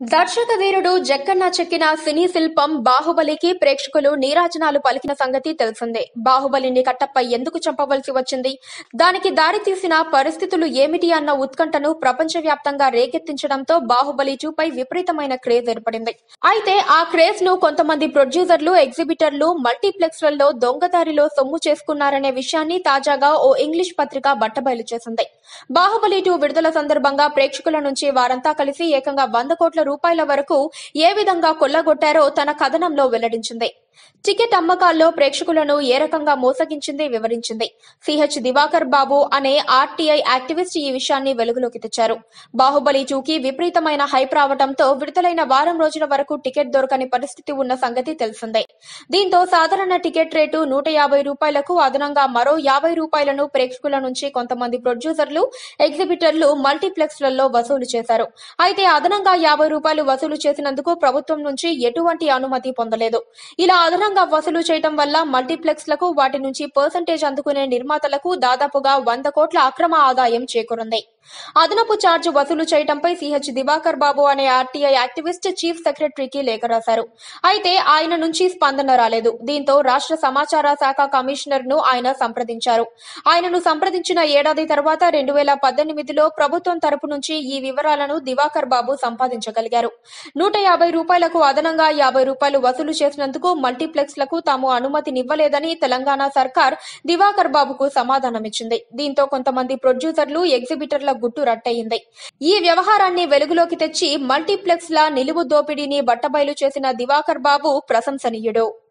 దర్శక వీరుడు జక్కన్న చెక్కిన సినీ శిల్పం బాహుబలికి ప్రేక్షకులు నీరాజనాలు పలికిన సంగతి తెలిసిందే బాహుబలిని కట్టప్ప ఎందుకు చంపవలసి వచ్చింది దానికి దారి తీసిన పరిస్థితులు ఏమిటి అన్న ఉత్కంఠను ప్రపంచవ్యాప్తంగా రేకెత్తించడంతో బాహుబలి టూ పై విపరీతమైన క్రేజ్ ఏర్పడింది అయితే ఆ క్రేజ్ ను కొంతమంది ప్రొడ్యూసర్లు ఎగ్జిబిటర్లు మల్టీప్లెక్స్లలో దొంగదారిలో సొమ్ము చేసుకున్నారనే విషయాన్ని తాజాగా ఓ ఇంగ్లీష్ పత్రిక బట్టబయలు చేసింది బాహుబలి టూ విడుదల సందర్భంగా ప్రేక్షకుల నుంచి వారంతా కలిసి ఏకంగా వంద కోట్ల రూపాయల వరకు ఏ విధంగా కొల్లగొట్టారో తన కథనంలో వెల్లడించింది టికెట్ అమ్మకాల్లో ప్రేక్షకులను ఏ రకంగా మోసగించింది వివరించింది సిహెచ్ దివాకర్ బాబు అనే ఆర్టీఐ యాక్టివిస్ట్ ఈ విషయాన్ని వెలుగులోకి తెచ్చారు బాహుబలి టూకి విపరీతమైన హైప్ రావడంతో విడుదలైన వారం రోజుల వరకు టికెట్ దొరకని పరిస్థితి ఉన్న సంగతి తెలిసిందే దీంతో సాధారణ టికెట్ రేటు నూట యాభై రూపాయలకు అదనంగా మరో యాభై రూపాయలను ప్రేక్షకుల నుంచి కొంతమంది ప్రొడ్యూసర్లు ఎగ్జిబిటర్లు మల్టీప్లెక్స్లలో వసూలు చేశారు అయితే అదనంగా యాభై రూపాయలు వసూలు చేసినందుకు ప్రభుత్వం నుంచి ఎటువంటి అనుమతి పొందలేదు ఇలా అదనంగా వసూలు చేయడం వల్ల మల్టీప్లెక్స్లకు వాటి నుంచి పర్సంటేజ్ అందుకునే నిర్మాతలకు దాదాపుగా వంద కోట్ల అక్రమ ఆదాయం చేకూరింది అదనపు ఛార్జ్ వసూలు చేయడంపై సిహెచ్ దివాకర్ బాబు అనే ఆర్టీఐ యాక్టివిస్ట్ చీఫ్ సెక్రటరీకి లేఖ రాశారు అయితే ఆయన నుంచి స్పందన రాలేదు దీంతో రాష్ట్ర సమాచార శాఖ కమిషనర్ ను ఆయన సంప్రదించారు ఆయనను సంప్రదించిన ఏడాది తర్వాత రెండు వేల పద్దెనిమిదిలో ప్రభుత్వం తరపు నుంచి ఈ వివరాలను దివాకర్ బాబు సంపాదించగలిగారు నూట యాభై రూపాయలకు అదనంగా యాభై రూపాయలు వసూలు చేసినందుకు మల్టీప్లెక్స్లకు తాము అనుమతినివ్వలేదని తెలంగాణ సర్కార్ దివాకర్ బాబుకు సమాధానమిచ్చింది దీంతో కొంతమంది ప్రొడ్యూసర్లు ఎగ్జిబిటర్ల గుట్టు రట్టయింది ఈ వ్యవహారాన్ని వెలుగులోకి తెచ్చి మల్టీప్లెక్స్ల నిలువు దోపిడీని బట్టబయలు చేసిన దివాకర్ బాబు ప్రశంసనీయుడు